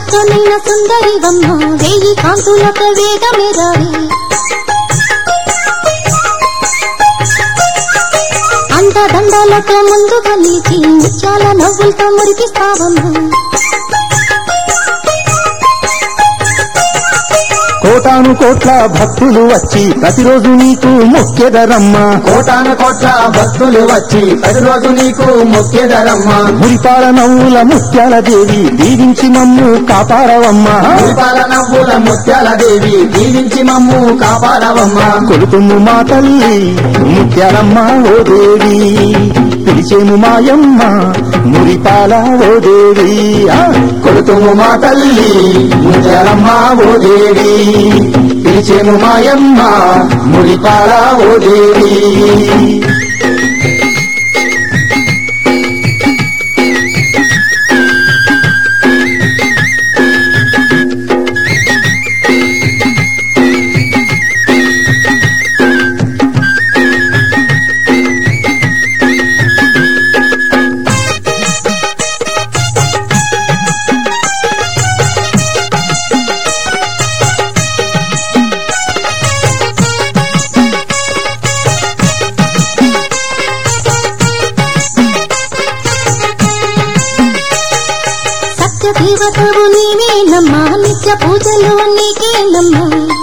చక్కనైన సుందరివమ్మ వేయి కాంతులతో వేగమే రావి అంత దండాలతో ముందుగా నిలిచి ముత్యాల నవ్వులతో మురికిస్తావమ్మా కోటాను కోట్ల భక్తులు వచ్చి ప్రతిరోజు నీకు మొక్కెదరమ్మా కోటాను కోట్ల భక్తులు వచ్చి ప్రతిరోజు నీకు మొక్కేదరమ్మ మురిపాల నవ్వుల ముత్యాల దేవి దీవించి మమ్ము కాపాడవమ్మా దీపాల నవ్వుల ముత్యాల దేవి దీవించి మమ్ము కాపాడవమ్మ కొలుతుము మా తల్లి ముత్యాలమ్మ ఓ దేవి పిలిచేము మాయమ్మ మురిపాల ఓ దేవి ఆ, కొడుతుము మా తల్లి ముత్యాలమ్మ ఓ దేవి పిలిచేము మాయమ్మ ముడిపాల ఓ దేవి సత్య దేవతవు నీవేనమ్మా నిత్య పూజలు నీకేనమ్మా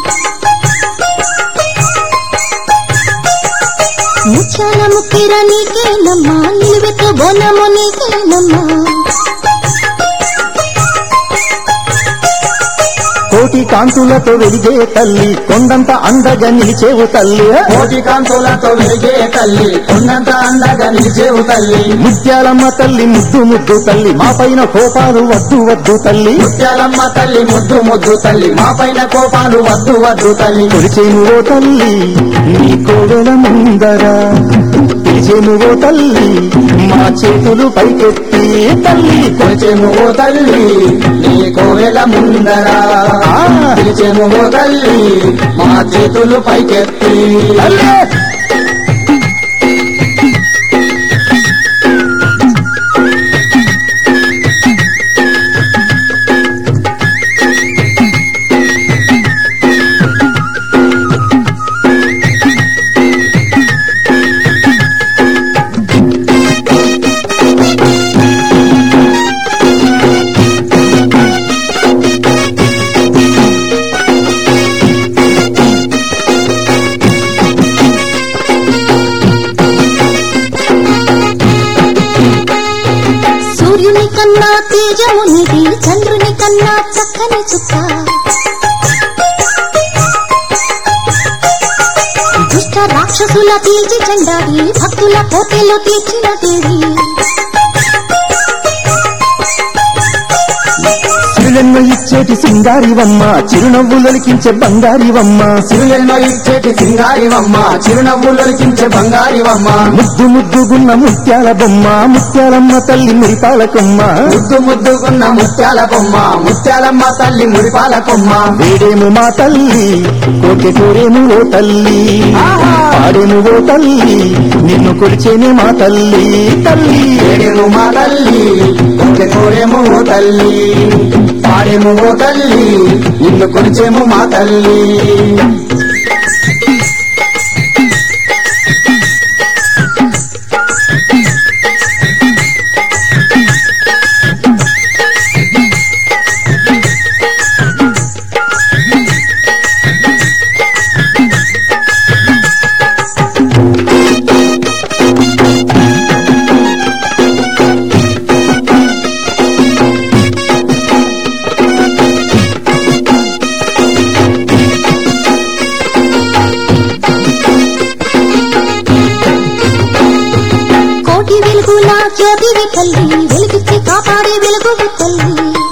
ముత్యాల ముక్కిర నీకేనమ్మా నిలువెత్తు బోనము నీకేనమ్మా కోటి కాంతులతో వెలిగే తల్లి కొండంత అందగా నిలిచేవు తల్లి కోటి కాంతులతో వెలిగే తల్లి ఉన్నంత అండగా నిలిచేవు తల్లి ముత్యాలమ్మ తల్లి ముద్దు ముద్దు తల్లి మా పైన కోపాలు వద్దు వద్దు తల్లి ముత్యాలమ్మ తల్లి ముద్దు ముద్దు తల్లి మా పైన కోపాలు వద్దు వద్దు తల్లి కొలిచేను ఓ తల్లి నీ కోవెల ముందర పిలిచేను ఓ తల్లి మా చేతులు పైకెత్తి తల్లి పిలిచేము ఓ తల్లి నీ కోవెల ముందర ఆ, పిలిచేము ఓ తల్లి మా చేతులు పైకెత్తి తల్లి సూర్యుని కన్నా తేజమునిది చంద్రుని కన్నా చక్కని చుక్క దుష్ట రాక్షసుల తీర్చి చెండాడి భక్తుల కోటెలో తీర్చిన దేవి సిరులెన్నో ఇచ్చేటి సింగారివమ్మ చిరునవ్వులొలికించే బంగారివమ్మ సిరులెన్నో ఇచ్చేటి సింగారివమ్మ చిరునవ్వులొలికించే బంగారివమ్మ ముద్దు ముద్దుగున్న ముత్యాల బొమ్మ ముత్యాలమ్మ తల్లి మురిపాలకొమ్మ ముద్దు ముద్దుకున్న ముత్యాల కొమ్మ ముత్యాలమ్మ తల్లి మురిపాల కొమ్మ వేడేము మా తల్లి కోటె కోరేము ఓ తల్లి పాడేము ఓ తల్లి నిన్ను కొలిచేనే మా తల్లి తల్లి ఏడేము మా తల్లి కొంచె కోరేము ఓ తల్లి పాడేము ఓ తల్లి నిన్ను కొలిచేము మా తల్లి కోటి వెలుగుల జ్యోతివి తల్లి వెలుగిచ్చి కాపాడే వెలుగు తల్లి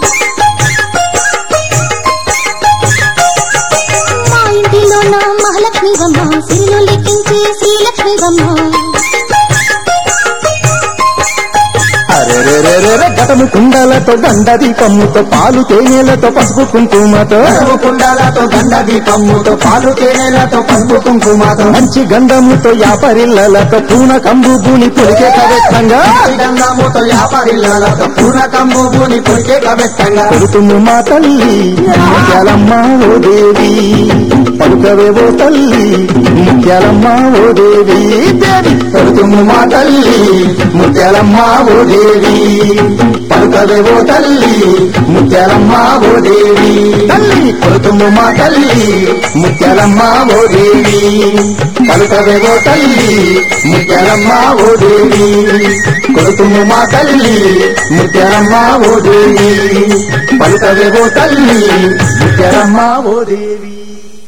మా ఇంటిలో నా మహాలక్ష్మి బొమ్మ సిరిలో లెక్కించే శ్రీలక్ష్మి బొమ్మ అరే రెరెరెరె గతము కుండలతో గండ దీపముతో పాలు తేనెలతో పసుపు కుంకుమతో పసుపు కుండాలతో గండ దీపముతో పాలు తేనెలతో పసుపు కుంకుమతో మంచి గంధముతో యాపరిల్లలతో పూన కంబు భూని పులికే కవెత్తంగా గంధముతో వ్యాపారిల్లలతో పూర్ణ కంబు భూని పొడికే కవెత్తంగా కొడుతుము మా తల్లి ముత్యాలమ్మ ఓ దేవి పలుకవేవో తల్లి ముత్యాలమ్మ ఓ దేవి దేవి కొడుతుము మా తల్లి ముత్యాలమ్మ ఓ దేవి పలుకవేవో తల్లి ముత్యాలమ్మ ఓ దేవి తల్లి కొడుతుము మా తల్లి ముత్యాలమ్మ ఓ దేవి పలుకవేవో తల్లి ముత్యాలమ్మ ఓ దేవి కొడుతుము మా తల్లి ముత్యాలమ్మ ఓ దేవి పలుకవేవో తల్లి ముత్యాలమ్మ ఓ దేవి